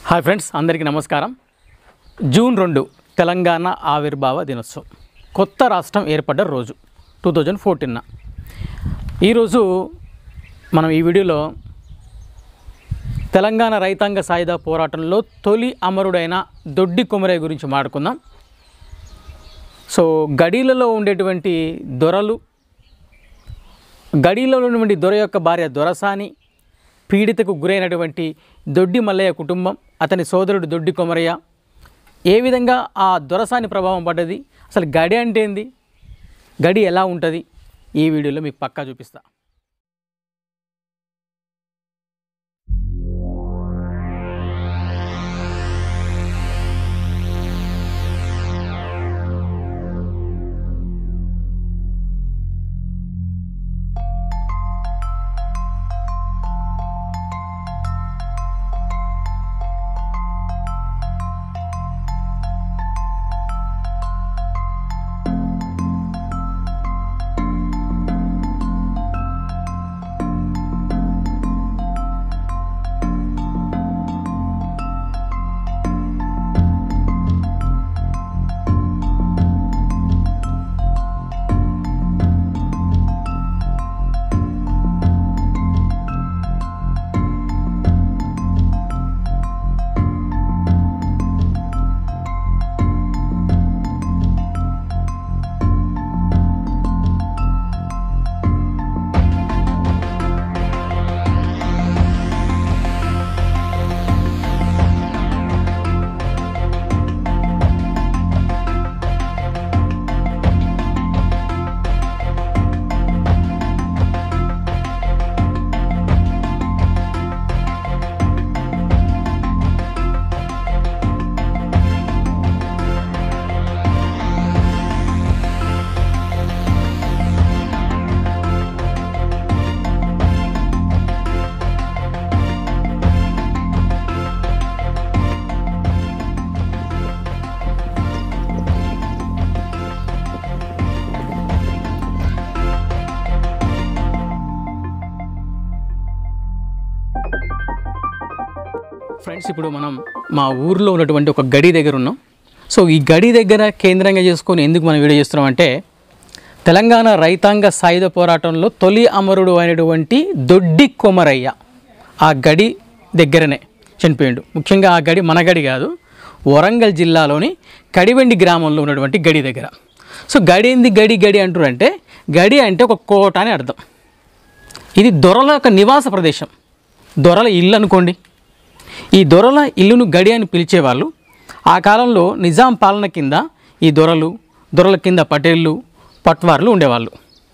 hi friends అందరికీ నమస్కారం June రెండు తెలంగాణ ఆవిర్భావ దినోత్సవం కొత్త రాష్ట్రం ఏర్పడ్డ రోజు టూ థౌజండ్ ఫోర్టీన్న ఈరోజు మనం ఈ వీడియోలో తెలంగాణ రైతాంగ సాయుధ పోరాటంలో తొలి అమరుడైన దొడ్డి కొమరయ్య గురించి మాట్లాడుకుందాం సో గడీలలో ఉండేటువంటి దొరలు గడీలో ఉన్నటువంటి దొర యొక్క భార్య దొరసాని పీడితకు గురైనటువంటి దొడ్డి మల్లయ్య కుటుంబం అతని సోదరుడు దొడ్డి కొమరయ్య ఏ విధంగా ఆ దొరసాని ప్రభావం పడ్డది అసలు గడి అంటే ఏంది గడి ఎలా ఉంటుంది ఈ వీడియోలో మీకు పక్కా చూపిస్తా ఫ్రెండ్స్ ఇప్పుడు మనం మా ఊర్లో ఉన్నటువంటి ఒక గడి దగ్గర ఉన్నాం సో ఈ గడి దగ్గర కేంద్రంగా చేసుకొని ఎందుకు మనం వీడియో చేస్తున్నాం అంటే తెలంగాణ రైతాంగ సాయుధ పోరాటంలో తొలి అమరుడు అయినటువంటి దొడ్డి కొమరయ్య ఆ గడి దగ్గరనే చనిపోయిండు ముఖ్యంగా ఆ గడి మన గడి కాదు వరంగల్ జిల్లాలోని కడివెండి గ్రామంలో ఉన్నటువంటి గడి దగ్గర సో గడి ఏంది గడి గడి అంటారు అంటే గడి అంటే ఒక కోట అని అర్థం ఇది దొరల యొక్క నివాస ప్రదేశం దొరల ఇల్లు అనుకోండి ఈ దొరల ఇల్లును గడి అని పిలిచేవాళ్ళు ఆ కాలంలో నిజాం పాలన కింద ఈ దొరలు దొరల కింద పటేళ్ళు పట్వార్లు ఉండేవాళ్ళు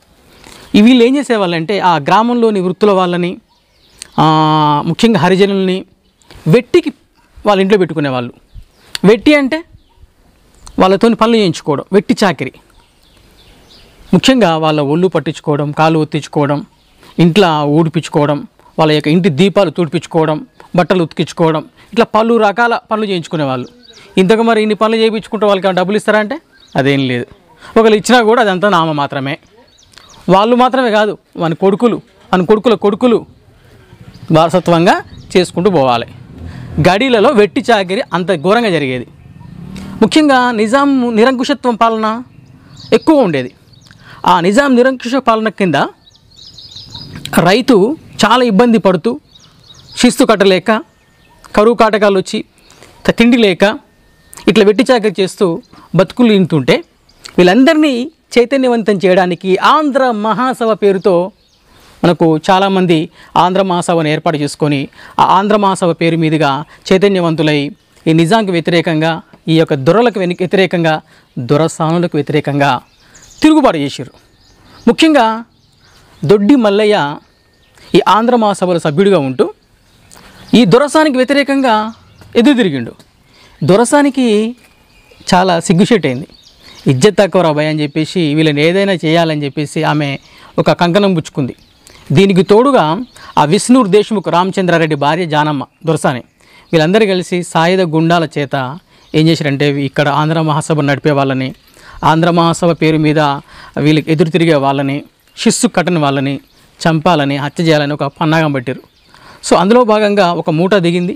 ఈ వీళ్ళు ఏం చేసేవాళ్ళంటే ఆ గ్రామంలోని వృత్తుల వాళ్ళని ఆ, ముఖ్యంగా హరిజనుల్ని వెట్టికి వాళ్ళ ఇంట్లో పెట్టుకునేవాళ్ళు వెట్టి అంటే వాళ్ళతోని పనులు చేయించుకోవడం వెట్టి చాకిరి ముఖ్యంగా వాళ్ళ ఒళ్ళు పట్టించుకోవడం కాలు ఒత్తించుకోవడం ఇంట్లో ఊడిపించుకోవడం వాళ్ళ యొక్క ఇంటి దీపాలు తుడిపించుకోవడం బట్టలు ఉతికించుకోవడం ఇట్లా పలు రకాల పనులు చేయించుకునేవాళ్ళు ఇంతకు మరి ఇన్ని పనులు చేయించుకుంటే వాళ్ళకి ఏమైనా డబ్బులు ఇస్తారా అంటే అదేం లేదు ఒకళ్ళు ఇచ్చినా కూడా అదంతా నామ మాత్రమే వాళ్ళు మాత్రమే కాదు మన కొడుకులు మన కొడుకుల కొడుకులు వారసత్వంగా చేసుకుంటూ పోవాలి గడీలలో వెట్టి చాకిరి అంత ఘోరంగా జరిగేది ముఖ్యంగా నిజాం నిరంకుశత్వం పాలన ఎక్కువ ఉండేది ఆ నిజాం నిరంకుశ పాలన కింద రైతు చాలా ఇబ్బంది పడుతూ శిస్తు కట్టలేక కరువు కాటకాలు వచ్చి త- తిండి లేక ఇట్లా వెట్టి చాకరి చేస్తూ బతుకులు ఇంటుంటే వీళ్ళందరినీ చైతన్యవంతం చేయడానికి ఆంధ్ర మహాసభ పేరుతో మనకు చాలామంది ఆంధ్ర మహాసభను ఏర్పాటు చేసుకొని ఆ ఆంధ్ర మహాసభ పేరు మీదుగా చైతన్యవంతులై ఈ నిజాంకి వ్యతిరేకంగా ఈ యొక్క దొరలకు వెని- వ్యతిరేకంగా దొరసానులకు వ్యతిరేకంగా తిరుగుబాటు చేశారు ముఖ్యంగా దొడ్డి మల్లయ్య ఈ ఆంధ్ర మహాసభలో సభ్యుడిగా ఉంటూ ఈ దొరసానికి వ్యతిరేకంగా ఎదురు తిరిగిండు దొరసానికి చాలా సిగ్గుషెట్ అయింది ఇజ్జత్ తక్కువ రాబాయ్ అని చెప్పేసి వీళ్ళని ఏదైనా చేయాలని చెప్పేసి ఆమె ఒక కంకణం పుచ్చుకుంది దీనికి తోడుగా ఆ విష్ణూర్ దేశ్ముఖ్ రామచంద్రారెడ్డి భార్య జానమ్మ దొరసాని వీళ్ళందరూ కలిసి సాయుధ గుండాల చేత ఏం చేశారంటే ఇక్కడ ఆంధ్ర మహాసభ నడిపే వాళ్ళని ఆంధ్ర మహాసభ పేరు మీద వీళ్ళకి ఎదురు తిరిగే వాళ్ళని శిస్సు కట్టని వాళ్ళని చంపాలని హత్య చేయాలని ఒక పన్నాగం పెట్టారు సో అందులో భాగంగా ఒక మూట దిగింది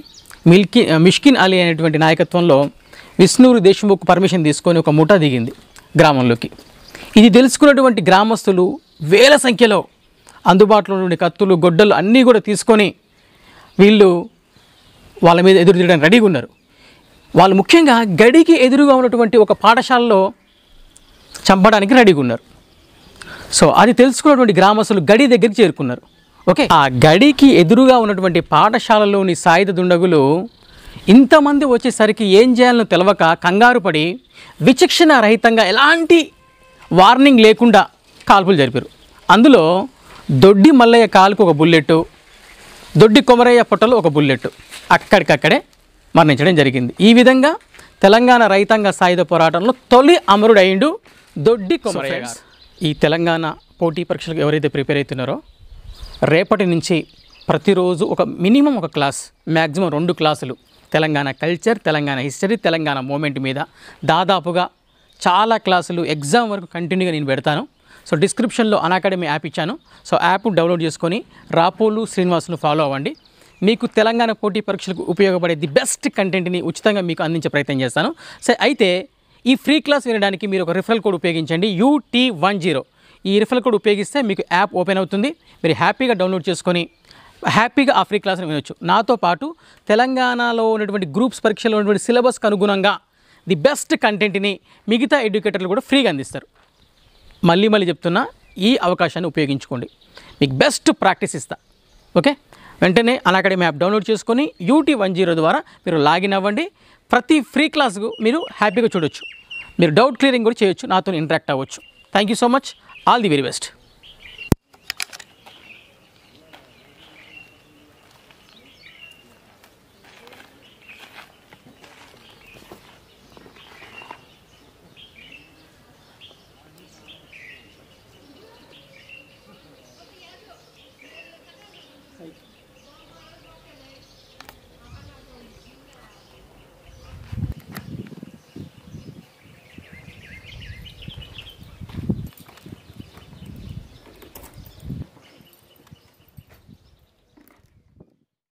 మిల్కి మిష్కిన్ అలీ అనేటువంటి నాయకత్వంలో విష్ణూరు దేశ్ముఖ్ పర్మిషన్ తీసుకొని ఒక ముఠా దిగింది గ్రామంలోకి ఇది తెలుసుకున్నటువంటి గ్రామస్తులు వేల సంఖ్యలో అందుబాటులో ఉండే కత్తులు గొడ్డలు అన్నీ కూడా తీసుకొని వీళ్ళు వాళ్ళ మీద ఎదురు తిరగడానికి రెడీగా ఉన్నారు వాళ్ళు ముఖ్యంగా గడికి ఎదురుగా ఉన్నటువంటి ఒక పాఠశాలలో చంపడానికి రెడీగా ఉన్నారు సో అది తెలుసుకున్నటువంటి గ్రామస్తులు గడి దగ్గరికి చేరుకున్నారు ఓకే ఆ గడికి ఎదురుగా ఉన్నటువంటి పాఠశాలలోని సాయుధ దుండగులు ఇంతమంది వచ్చేసరికి ఏం చేయాలో తెలవక కంగారు పడి విచక్షణ రహితంగా ఎలాంటి వార్నింగ్ లేకుండా కాల్పులు జరిపారు అందులో దొడ్డి మల్లయ్య కాలుకు ఒక బుల్లెట్ దొడ్డి కొమరయ్య పొట్టలో ఒక బుల్లెట్ అక్కడికక్కడే మరణించడం జరిగింది ఈ విధంగా తెలంగాణ రైతాంగ సాయుధ పోరాటంలో తొలి అమరుడైండు దొడ్డి కొమరయ్య గారు ఈ తెలంగాణ పోటీ పరీక్షలకు ఎవరైతే ప్రిపేర్ అవుతున్నారో రేపటి నుంచి ప్రతిరోజు ఒక మినిమం ఒక క్లాస్ మ్యాక్సిమం రెండు క్లాసులు Telangana culture Telangana history Telangana movement మీద దాదాపుగా చాలా క్లాసులు ఎగ్జామ్ వరకు కంటిన్యూగా నేను పెడతాను సో డిస్క్రిప్షన్లో అనాకాడమీ యాప్ ఇచ్చాను సో యాప్ డౌన్లోడ్ చేసుకొని రాపోలు శ్రీనివాసులు ఫాలో అవ్వండి మీకు తెలంగాణ పోటీ పరీక్షలకు ఉపయోగపడే ది బెస్ట్ కంటెంట్ని ఉచితంగా మీకు అందించే ప్రయత్నం చేస్తాను సో అయితే ఈ ఫ్రీ క్లాస్ వినడానికి మీరు ఒక రిఫరల్ కోడ్ ఉపయోగించండి యూటీ వన్ జీరో ఈ రిఫరల్ కోడ్ ఉపయోగిస్తే మీకు యాప్ ఓపెన్ అవుతుంది మీరు హ్యాపీగా డౌన్లోడ్ చేసుకొని హ్యాపీగా ఆ ఫ్రీ క్లాస్ని వినొచ్చు నాతో పాటు తెలంగాణలో ఉన్నటువంటి గ్రూప్స్ పరీక్షలో ఉన్నటువంటి సిలబస్కి అనుగుణంగా ది బెస్ట్ కంటెంట్ని మిగతా ఎడ్యుకేటర్లు కూడా ఫ్రీగా అందిస్తారు మళ్ళీ మళ్ళీ చెప్తున్నా ఈ అవకాశాన్ని ఉపయోగించుకోండి మీకు బెస్ట్ ప్రాక్టీస్ ఇస్తా ఓకే వెంటనే అనాకడమీ యాప్ డౌన్లోడ్ చేసుకొని యూటీ వన్ జీరో ద్వారా మీరు లాగిన్ అవ్వండి ప్రతి ఫ్రీ క్లాస్కు మీరు హ్యాపీగా చూడొచ్చు మీరు డౌట్ క్లియరింగ్ కూడా చేయొచ్చు నాతో ఇంటరాక్ట్ అవ్వచ్చు thank you so much all the very best